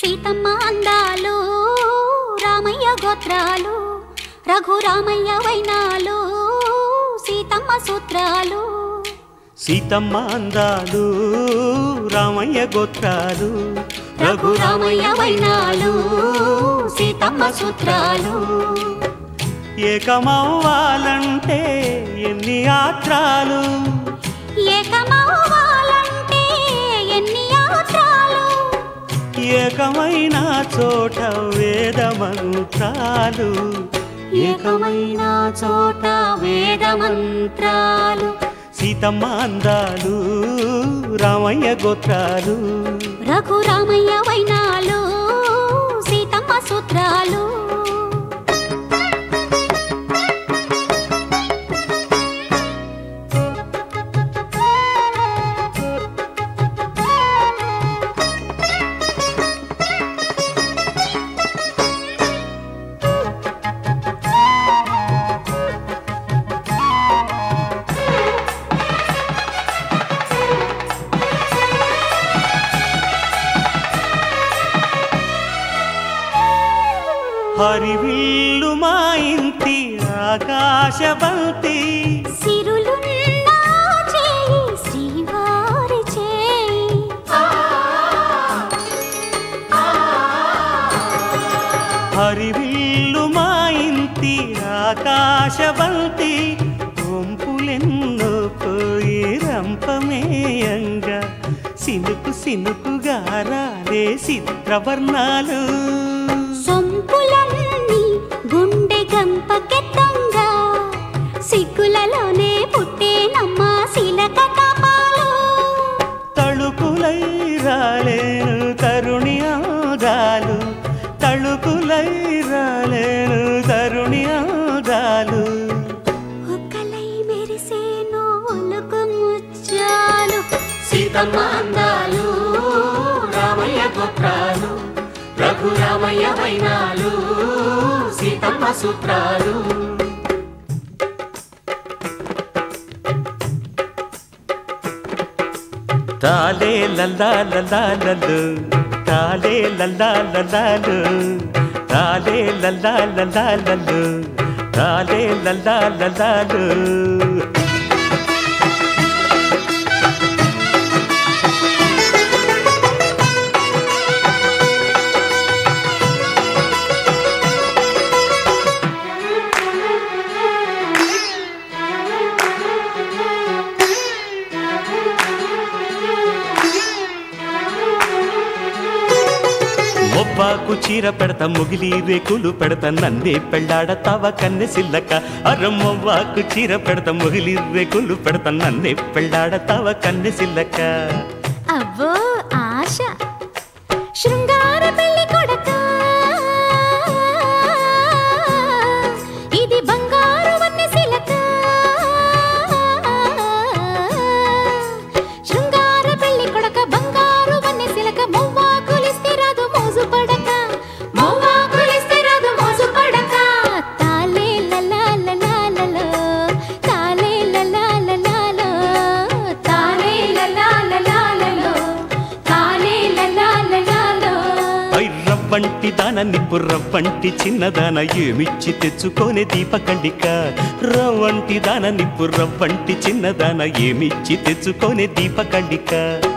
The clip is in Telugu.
సీతమ్మ అందాలు రామయ్య గోత్రాలు రఘురామయ్య వైనాలు సీతమ్మ సూత్రాలు సీతమ్మ అందాలు రామయ్య గోత్రాలు రఘురామయ్య వైనాలు సీతమ్మ సూత్రాలు ఏకమవ్వాలంటే ఎన్ని యాత్రాలు ఏకమవ్వాలంటే ఎన్ని యాత్రాలు ఏకమైన చోట వేద మంత్రాలు ఏకమైన చోట వేద మంత్రాలు సీతమ్మ అందాలు రామయ్య గోత్రాలు రఘురామయ్య వైనాలు సీతమ్మ సూత్రాలు హరివిల్లు మా ఇంటి ఆకాశబంతి సిరులున్న చేయి శ్రీవారి చేయి హరివిల్లు మా ఇంటి ఆకాశబంతి వంపులెన్నో పోయి రంపమేయంగా సినుకు సినుకుగా రాలే చిత్రవర్ణాలు సొంపులన్నీ గుండె గంపకెత్తంగా సిగ్గులలోనే పుట్టేనమ్మ శిలక తపాలు తళుకులై రాలేను తరుణి ఆదాలు తళుకులై రాలేను తరుణి ఆదాలు ఒక్కలై మెరిసేను ఒలుకు ముచ్చాలు సీతమ్మ అందాలు రామయ్య గోత్రాలు రఘురామయ్య వైనాలు సీతమ్మ సూత్రాలు తాలే లల్లా లల్లాలలు తాలే లల్లా లల్లాలు తాలే లల్లా లల్లాలలు తాలే లల్లా లల్లాలు మొవ్వాకు చీర పెడత ముగిలి రేకులు పెడత నన్నే పెళ్ళాడతావ కన్నె సిల్లక అర మొవ్వాకు చీర పెడత ముగిలి రేకులు పెడత నన్నే పెళ్ళాడతావ కన్నె సిల్లక అవ్వో ఆశ శృంగార పెళ్లి కొడక ఇది బంగారు వన్నె సిలక శృంగార పెళ్లి కొడక బంగారు వన్నె సిలక మొవ్వా కులిస్తే రాదు మోజు పడక మొవ్వా కులిస్తే రాదు మోజు పడక తాలే లలా లలా లలా తాలే లలా లలా లలా తాలే లలా లలా లలా తాలే లలా లలా లలా ఐ రవ్వంటి దాన నిప్పు రవ్వంటి చిన్నదాన ఏమిచ్చి తెచ్చుకోనే దీపకండిక రవ్వంటి దాన నిప్పు రవ్వంటి చిన్నదాన ఏమిచ్చి తెచ్చుకోనే దీపకండిక